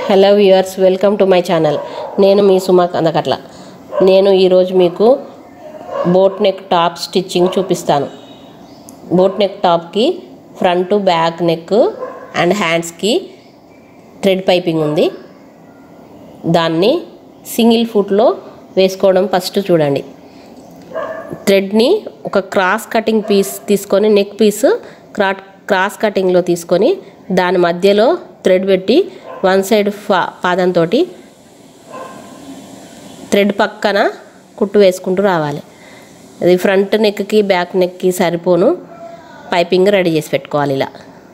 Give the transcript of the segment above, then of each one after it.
hello viewers welcome to my channel నేను మీ సుమా కందకట్ల నేను ఈరోజు మీకు బోట్ నెక్ టాప్ స్టిచ్చింగ్ చూపిస్తాను బోట్ నెక్ టాప్కి ఫ్రంట్ బ్యాక్ నెక్ అండ్ హ్యాండ్స్కి థ్రెడ్ పైపింగ్ ఉంది దాన్ని సింగిల్ ఫుట్లో వేసుకోవడం ఫస్ట్ చూడండి థ్రెడ్ని ఒక క్రాస్ కటింగ్ పీస్ తీసుకొని నెక్ పీస్ క్రా క్రాస్ కటింగ్లో తీసుకొని దాని మధ్యలో థ్రెడ్ పెట్టి వన్ సైడ్ ఫా పాదంతో థ్రెడ్ పక్కన కుట్టు వేసుకుంటూ రావాలి అది ఫ్రంట్ నెక్కి బ్యాక్ నెక్కి సరిపోను పైపింగ్ రెడీ చేసి పెట్టుకోవాలి ఇలా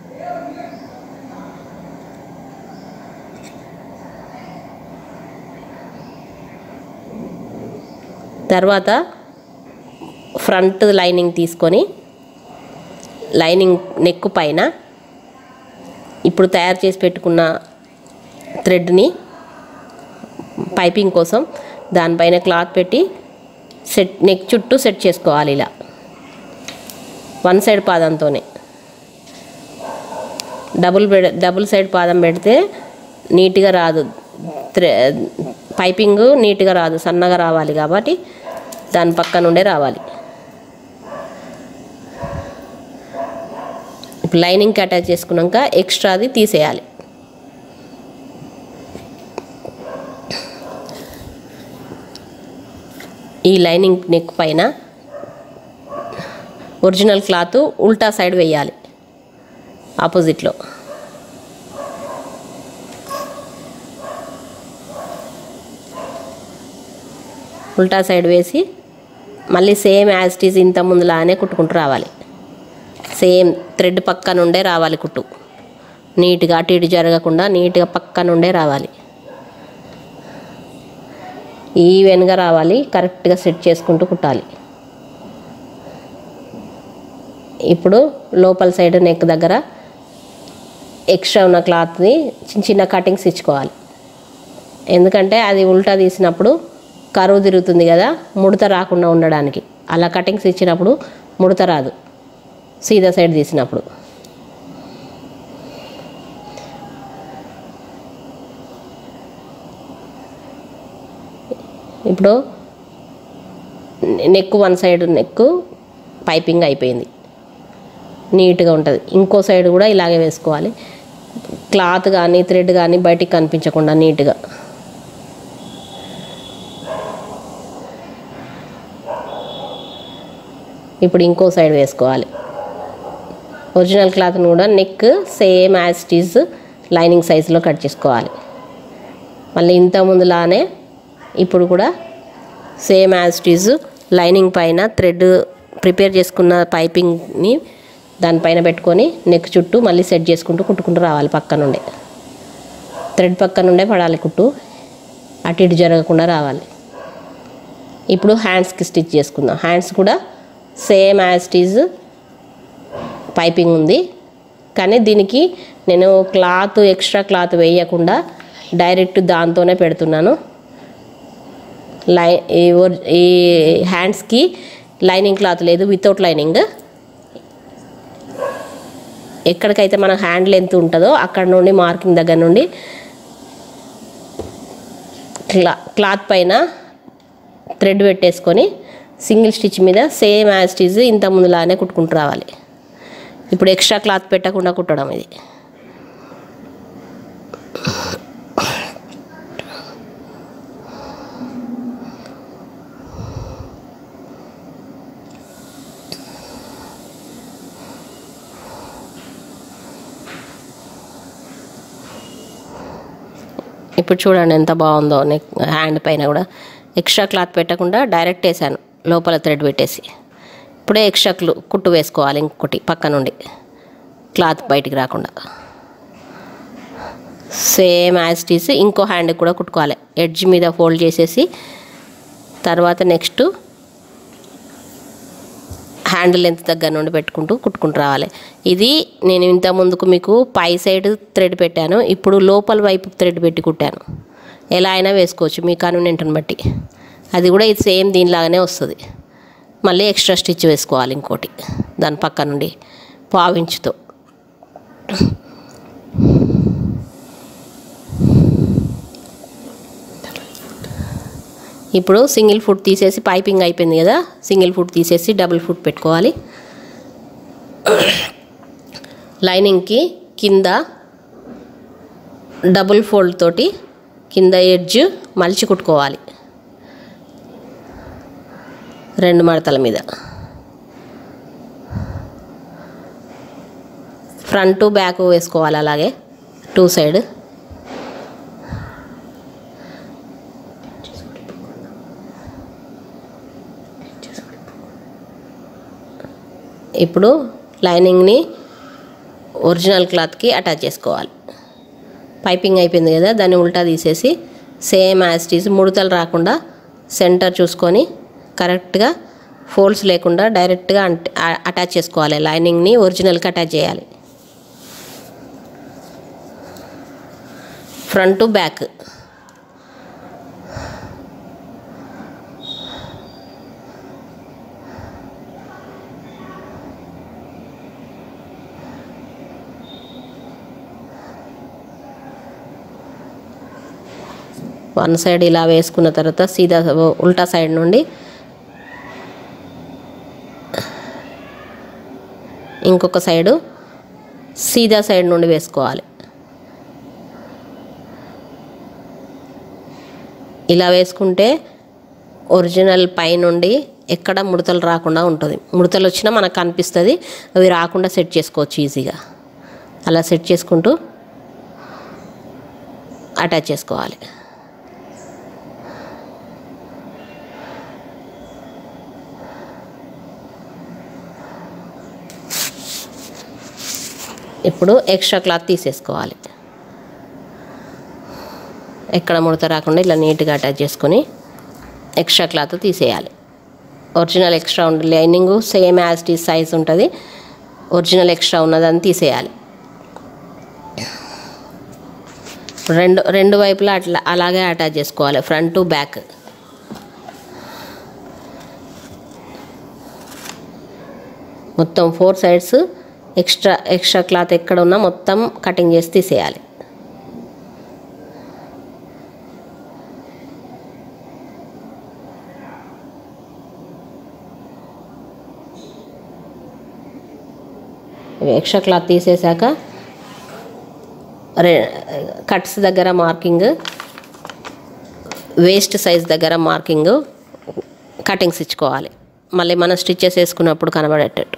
తర్వాత ఫ్రంట్ లైనింగ్ తీసుకొని లైనింగ్ నెక్ పైన ఇప్పుడు తయారు చేసి పెట్టుకున్న థ్రెడ్ని పైపింగ్ కోసం దానిపైన క్లాత్ పెట్టి సెట్ నెక్ చుట్టూ సెట్ చేసుకోవాలి ఇలా వన్ సైడ్ పాదంతోనే డబుల్ పెడ డబుల్ సైడ్ పాదం పెడితే నీట్గా రాదు థ్రె పైపింగ్ నీట్గా రాదు సన్నగా రావాలి కాబట్టి దాని పక్క నుండే రావాలి ఇప్పుడు లైనింగ్కి అటాచ్ చేసుకున్నాక ఎక్స్ట్రాది తీసేయాలి ఈ లైనింగ్ నెక్ పైన ఒరిజినల్ క్లాత్ ఉల్టా సైడ్ వేయాలి ఆపోజిట్లో ఉల్టా సైడ్ వేసి మళ్ళీ సేమ్ యాజ్ టీజ్ ఇంత ముందులానే కుట్టుకుంటూ రావాలి సేమ్ థ్రెడ్ పక్క నుండే రావాలి కుట్టు నీట్గా అటు ఇటు జరగకుండా నీట్గా పక్క నుండే రావాలి ఈవెన్గా రావాలి కరెక్ట్గా సెట్ చేసుకుంటూ కుట్టాలి ఇప్పుడు లోపల సైడ్ నెక్ దగ్గర ఎక్స్ట్రా ఉన్న క్లాత్ని చిన్న చిన్న కటింగ్స్ ఇచ్చుకోవాలి ఎందుకంటే అది ఉల్టా తీసినప్పుడు కరువు తిరుగుతుంది కదా ముడత రాకుండా ఉండడానికి అలా కటింగ్స్ ఇచ్చినప్పుడు ముడత రాదు సీదా సైడ్ తీసినప్పుడు ఇప్పుడు neck one side neck piping అయిపోయింది నీట్గా ఉంటుంది ఇంకో సైడ్ కూడా ఇలాగే వేసుకోవాలి క్లాత్ కానీ థ్రెడ్ కానీ బయటికి కనిపించకుండా నీట్గా ఇప్పుడు ఇంకో సైడ్ వేసుకోవాలి ఒరిజినల్ క్లాత్ని కూడా neck same as this lining సైజులో కట్ చేసుకోవాలి మళ్ళీ ఇంత ముందులానే ఇప్పుడు కూడా సేమ్ యాజ్ టీజ్ లైనింగ్ పైన థ్రెడ్ ప్రిపేర్ చేసుకున్న పైపింగ్ని దానిపైన పెట్టుకొని నెక్ చుట్టూ మళ్ళీ సెట్ చేసుకుంటూ కుట్టుకుంటూ రావాలి పక్క నుండే థ్రెడ్ పక్క నుండే పడాలి కుట్టు అటు ఇటు జరగకుండా రావాలి ఇప్పుడు హ్యాండ్స్కి స్టిచ్ చేసుకుందాం హ్యాండ్స్ కూడా సేమ్ యాజ్ టీజ్ పైపింగ్ ఉంది కానీ దీనికి నేను క్లాత్ ఎక్స్ట్రా క్లాత్ వేయకుండా డైరెక్ట్ దాంతోనే పెడుతున్నాను లై ఈ ఒర్- ఈ హ్యాండ్స్కి లైనింగ్ క్లాత్ లేదు వితౌట్ లైనింగ్ ఎక్కడికైతే మన హ్యాండ్ లెంత్ ఉంటుందో అక్కడ నుండి మార్కింగ్ దగ్గర నుండి క్లా క్లాత్ పైన థ్రెడ్ పెట్టేసుకొని సింగిల్ స్టిచ్ మీద సేమ్ యాజ్ స్టిచ్ ఇంత ముందులానే కుట్టుకుంటూ రావాలి ఇప్పుడు ఎక్స్ట్రా క్లాత్ పెట్టకుండా కుట్టడం ఇది ఇప్పుడు చూడండి ఎంత బాగుందో నెక్ హ్యాండ్ పైన కూడా ఎక్స్ట్రా క్లాత్ పెట్టకుండా డైరెక్ట్ వేసాను లోపల థ్రెడ్ పెట్టేసి ఇప్పుడే ఎక్స్ట్రా క్లు కుట్టు వేసుకోవాలి ఇంకొకటి పక్క నుండి క్లాత్ బయటికి రాకుండా సేమ్ యాజ్ టీస్ ఇంకో హ్యాండ్ కూడా కుట్టుకోవాలి ఎడ్జ్ మీద ఫోల్డ్ చేసేసి తర్వాత నెక్స్ట్ హ్యాండ్ లెంత్ దగ్గర నుండి పెట్టుకుంటూ కుట్టుకుంటూ రావాలి ఇది నేను ఇంత ముందుకు మీకు పై సైడ్ థ్రెడ్ పెట్టాను ఇప్పుడు లోపల వైపు థ్రెడ్ పెట్టి కుట్టాను ఎలా అయినా వేసుకోవచ్చు మీ కన్వీనియంట్ని బట్టి అది కూడా ఇది సేమ్ దీనిలాగానే వస్తుంది మళ్ళీ ఎక్స్ట్రా స్టిచ్ వేసుకోవాలి ఇంకోటి దాని పక్క నుండి పావించుతో ఇప్పుడు సింగిల్ ఫుట్ తీసేసి పైపింగ్ అయిపోయింది కదా సింగిల్ ఫుట్ తీసేసి డబుల్ ఫుట్ పెట్టుకోవాలి లైనింగ్కి కింద డబుల్ ఫోల్డ్ తోటి కింద ఎడ్జ్ మలిచి కుట్టుకోవాలి రెండు మడతల మీద ఫ్రంట్ బ్యాక్ వేసుకోవాలి అలాగే టూ సైడ్ ఇప్పుడు లైనింగ్ని ఒరిజినల్ క్లాత్కి అటాచ్ చేసుకోవాలి పైపింగ్ అయిపోయింది కదా దాన్ని ఉల్టా తీసేసి సేమ్ యాస్టీస్ ముడతలు రాకుండా సెంటర్ చూసుకొని కరెక్ట్గా ఫోల్డ్స్ లేకుండా డైరెక్ట్గా అంట- ఆ- అటాచ్ చేసుకోవాలి లైనింగ్ని ఒరిజినల్కి అటాచ్ చేయాలి ఫ్రంట్ బ్యాక్ వన్ సైడ్ ఇలా వేసుకున్న తర్వాత సీదా ఉల్టా సైడ్ నుండి ఇంకొక సైడు సీదా సైడ్ నుండి వేసుకోవాలి ఇలా వేసుకుంటే ఒరిజినల్ పై నుండి ఎక్కడ ముడతలు రాకుండా ఉంటుంది ముడతలు వచ్చినా మనకు కనిపిస్తుంది అవి రాకుండా సెట్ చేసుకోవచ్చు ఈజీగా అలా సెట్ చేసుకుంటూ అటాచ్ చేసుకోవాలి ఇప్పుడు ఎక్స్ట్రా క్లాత్ తీసేసుకోవాలి ఎక్కడ ముడత రాకుండా ఇలా నీట్గా అటాచ్ చేసుకొని ఎక్స్ట్రా క్లాత్ తీసేయాలి ఒరిజినల్ ఎక్స్ట్రా ఉంటుంది lining same as this size ఉంటుంది ఒరిజినల్ ఎక్స్ట్రా ఉన్నదని తీసేయాలి రెండు రెండు వైపులా అట్లా అలాగే అటాచ్ చేసుకోవాలి ఫ్రంట్ బ్యాక్ మొత్తం four sides extra extra cloth ఎక్కడ ఉన్నా మొత్తం కటింగ్ చేసి తీసేయాలి ఇవి ఎక్స్ట్రా క్లాత్ తీసేశాక రే కట్స్ దగ్గర మార్కింగ్ వేస్ట్ సైజ్ దగ్గర మార్కింగ్ కటింగ్స్ ఇచ్చుకోవాలి మళ్ళీ మనం స్టిచ్చెస్ వేసుకున్నప్పుడు కనబడేటట్టు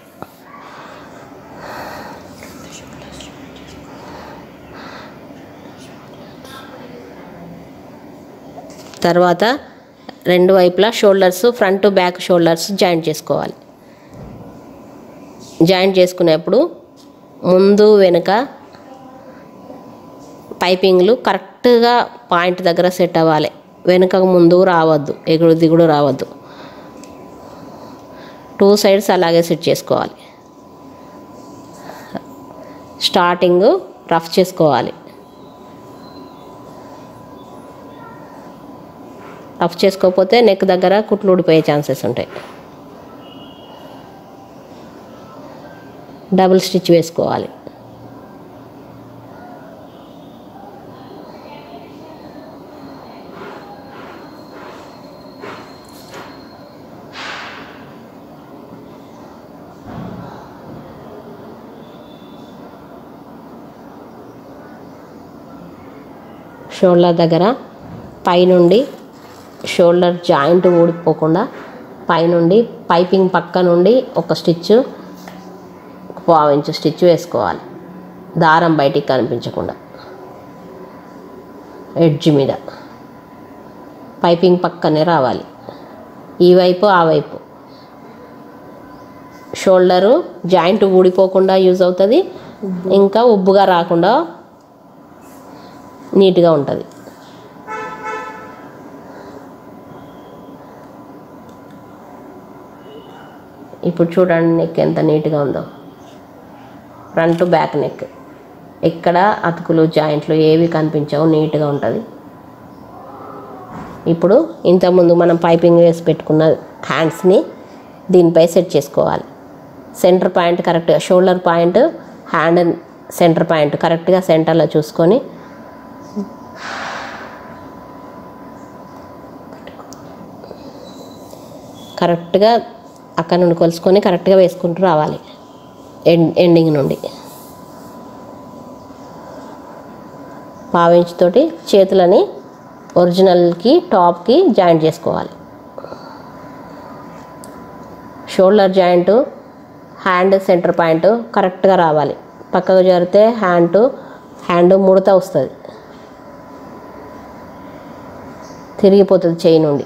తర్వాత రెండు వైపులా shoulders front back shoulders joint చేసుకోవాలి జాయింట్ చేసుకునేప్పుడు ముందు వెనుక పైపింగ్లు కరెక్ట్గా పాయింట్ దగ్గర సెట్ అవ్వాలి వెనుక ముందు రావద్దు ఎగుడు దిగుడు రావద్దు టూ సైడ్స్ అలాగే సెట్ చేసుకోవాలి స్టార్టింగ్ రఫ్ చేసుకోవాలి రఫ్ చేసుకోకపోతే నెక్ దగ్గర కుట్లు ఊడిపోయే ఛాన్సెస్ ఉంటాయి డబుల్ స్టిచ్ వేసుకోవాలి షోల్డర్ దగ్గర పైనుండి షోల్డర్ జాయింట్ ఊడిపోకుండా పైనుండి పైపింగ్ పక్క నుండి ఒక స్టిచ్ పావు ఇంచు స్టిచ్ వేసుకోవాలి దారం బయటికి కనిపించకుండా ఎడ్జ్ మీద పైపింగ్ పక్కనే రావాలి ఈ వైపు ఆ వైపు షోల్డరు జాయింట్ ఊడిపోకుండా యూజ్ అవుతుంది ఇంకా ఉబ్బుగా రాకుండా నీట్గా ఉంటుంది ఇప్పుడు చూడండి నెక్ ఎంత నీట్గా ఉందో ఫ్రంట్ బ్యాక్ నెక్ ఎక్కడ అతుకులు జాయింట్లు ఏవి కనిపించవు నీట్గా ఉంటుంది ఇప్పుడు ఇంతకుముందు మనం పైపింగ్ వేసి పెట్టుకున్న హ్యాండ్స్ని దీనిపై సెట్ చేసుకోవాలి సెంటర్ పాయింట్ కరెక్ట్గా shoulder point hand centre point కరెక్ట్గా సెంటర్లో చూసుకొని కరెక్ట్గా అక్కడ నుండి కొలుసుకొని కరెక్ట్గా వేసుకుంటూ రావాలి ఎండ్ ఎండింగ్ నుండి పావించుతోటి చేతులని ఒరిజినల్కి టాప్కి జాయింట్ చేసుకోవాలి shoulder joint hand centre point కరెక్ట్గా రావాలి పక్కకు జరిగితే హ్యాండ్ హ్యాండ్ ముడత వస్తుంది తిరిగిపోతుంది చేయి నుండి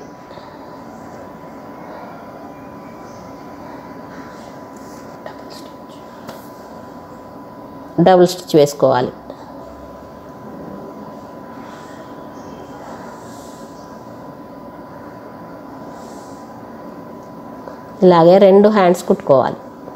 డబుల్ స్టిచ్ వేసుకోవాలి ఇలాగే రెండు హ్యాండ్స్ కుట్టుకోవాలి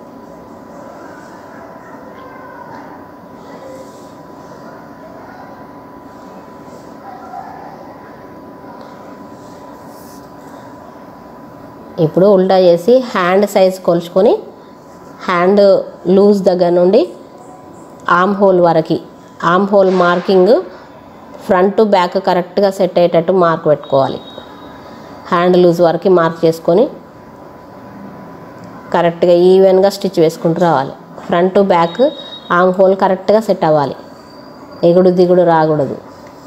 ఇప్పుడు ఉల్టా చేసి హ్యాండ్ సైజ్ కొలుచుకొని హ్యాండ్ లూజ్ దగ్గర నుండి ఆమ్ హోల్ వరకు arm hole marking front back కరెక్ట్గా సెట్ అయ్యేటట్టు మార్క్ పెట్టుకోవాలి హ్యాండ్ లూజ్ వరకు మార్క్ చేసుకొని కరెక్ట్గా ఈవెన్గా స్టిచ్ వేసుకుంటూ రావాలి ఫ్రంట్ బ్యాక్ ఆమ్ హోల్ కరెక్ట్గా సెట్ అవ్వాలి ఎగుడు దిగుడు రాకూడదు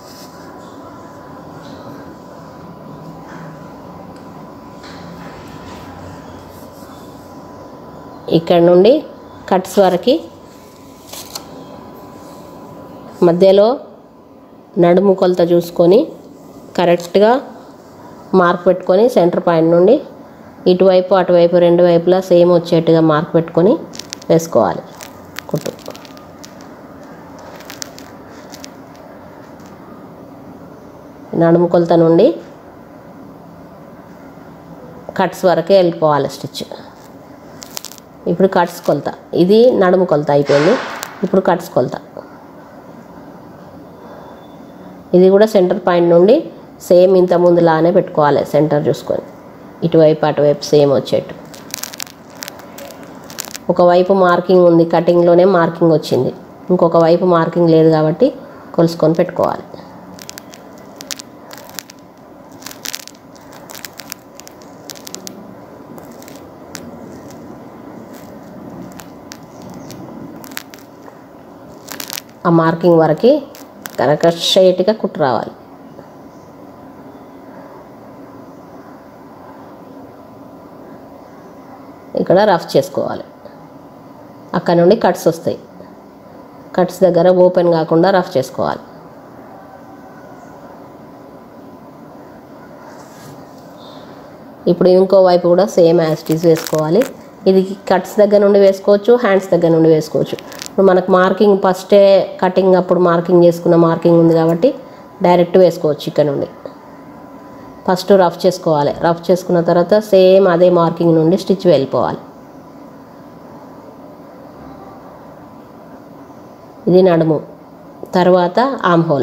ఇక్కడ నుండి కట్స్ వరకు మధ్యలో నడుము కొలత చూసుకొని కరెక్ట్గా మార్క్ పెట్టుకొని సెంటర్ పాయింట్ నుండి ఇటువైపు అటువైపు రెండు వైపులా సేమ్ వచ్చేట్టుగా మార్క్ పెట్టుకొని వేసుకోవాలి కుట్టు నడుము కొలత నుండి కట్స్ వరకే వెళ్ళిపోవాలి స్టిచ్ ఇప్పుడు కట్స్ కొలత ఇది నడుము కొలత అయిపోయింది ఇప్పుడు కట్స్ కొలత ఇది కూడా సెంటర్ పాయింట్ నుండి సేమ్ ఇంత ముందులానే పెట్టుకోవాలి సెంటర్ చూసుకొని ఇటువైపు అటువైపు సేమ్ వచ్చేట్టు ఒకవైపు మార్కింగ్ ఉంది కటింగ్లోనే మార్కింగ్ వచ్చింది ఇంకొక వైపు మార్కింగ్ లేదు కాబట్టి కొలుసుకొని పెట్టుకోవాలి ఆ మార్కింగ్ వరకు కనుక స్ట్రైట్గా కుట్టు రావాలి ఇక్కడ రఫ్ చేసుకోవాలి అక్కడ నుండి కట్స్ వస్తాయి కట్స్ దగ్గర ఓపెన్ కాకుండా రఫ్ చేసుకోవాలి ఇప్పుడు ఇంకో వైపు కూడా సేమ్ యాస్టీస్ వేసుకోవాలి ఇది కట్స్ దగ్గర నుండి వేసుకోవచ్చు హ్యాండ్స్ దగ్గర నుండి వేసుకోవచ్చు ఇప్పుడు మనకు మార్కింగ్ ఫస్టే కటింగ్ అప్పుడు మార్కింగ్ చేసుకున్న మార్కింగ్ ఉంది కాబట్టి డైరెక్ట్ వేసుకోవచ్చు ఇక్కడ నుండి ఫస్ట్ రఫ్ చేసుకోవాలి రఫ్ చేసుకున్న తర్వాత సేమ్ అదే మార్కింగ్ నుండి స్టిచ్ వెళ్ళిపోవాలి ఇది నడుము తర్వాత arm hole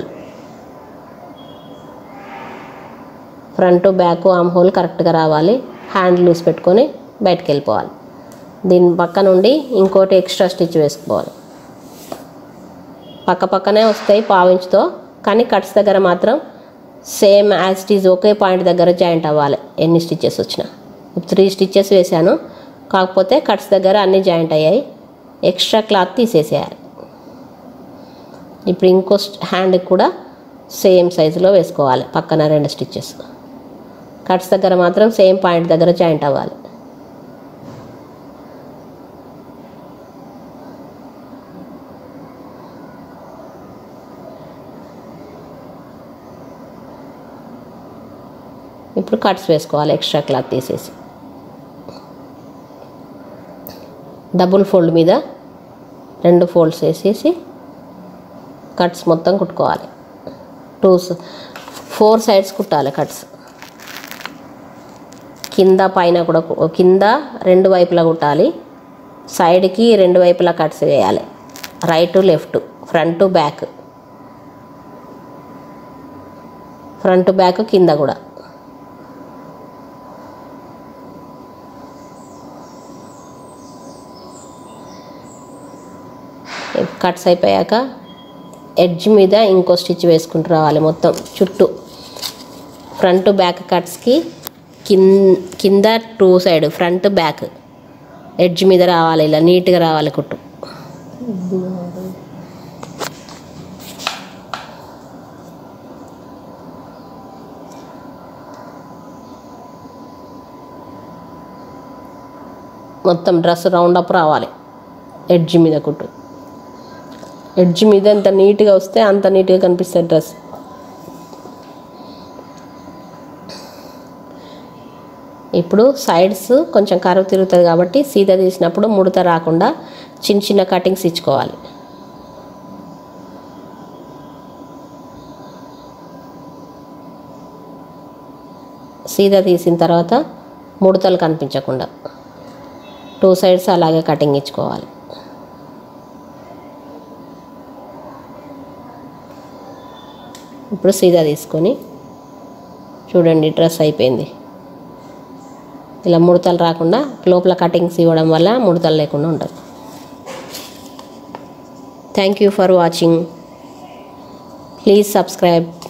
front back arm hole కరెక్ట్గా రావాలి హ్యాండ్ లూజ్ పెట్టుకొని బయటకు వెళ్ళిపోవాలి దీని పక్క నుండి ఇంకోటి ఎక్స్ట్రా స్టిచ్ వేసుకోవాలి పక్క పక్కనే వస్తాయి పావించుతో కానీ కట్స్ దగ్గర మాత్రం సేమ్ యాజ్ టీజ్ ఒకే పాయింట్ దగ్గర జాయింట్ అవ్వాలి ఎన్ని స్టిచెస్ వచ్చినా త్రీ స్టిచెస్ వేసాను కాకపోతే కట్స్ దగ్గర అన్నీ జాయింట్ అయ్యాయి ఎక్స్ట్రా క్లాత్ తీసేసేయాలి ఇప్పుడు ఇంకో హ్యాండ్కి కూడా సేమ్ సైజులో వేసుకోవాలి పక్కన రెండు స్టిచెస్ కట్స్ దగ్గర మాత్రం సేమ్ పాయింట్ దగ్గర జాయింట్ అవ్వాలి ఇప్పుడు కట్స్ వేసుకోవాలి ఎక్స్ట్రా క్లాత్ తీసేసి డబుల్ ఫోల్డ్ మీద రెండు ఫోల్డ్స్ వేసేసి కట్స్ మొత్తం కుట్టుకోవాలి టూ ఫోర్ సైడ్స్ కుట్టాలి కట్స్ కింద పైన కూడా కు- కింద రెండు వైపులా కుట్టాలి సైడ్కి రెండు వైపులా కట్స్ వేయాలి right left front back front back కింద కూడా కట్స్ అయిపోయాక ఎడ్జ్ మీద ఇంకో స్టిచ్ వేసుకుంటూ రావాలి మొత్తం చుట్టూ ఫ్రంట్ బ్యాక్ కట్స్కి కింద కింద two side front back edge మీద రావాలి ఇలా నీట్గా రావాలి కుట్టు మొత్తం డ్రెస్ రౌండ్ అప్ రావాలి ఎడ్జ్ మీద కుట్టు ఎడ్జ్ మీద ఎంత నీట్గా వస్తే అంత నీట్గా కనిపిస్తుంది డ్రెస్ ఇప్పుడు సైడ్స్ కొంచెం కరువు తిరుగుతుంది కాబట్టి సీదా తీసినప్పుడు ముడత రాకుండా చిన్న చిన్న కటింగ్స్ ఇచ్చుకోవాలి సీదా తీసిన తర్వాత ముడతలు కనిపించకుండా టూ సైడ్స్ అలాగే కటింగ్ ఇచ్చుకోవాలి ఇప్పుడు సీదా తీసుకొని చూడండి డ్రెస్ అయిపోయింది ఇలా ముడతలు రాకుండా లోపల కటింగ్స్ ఇవ్వడం వల్ల ముడతలు లేకుండా ఉంటుంది thank you for watching please subscribe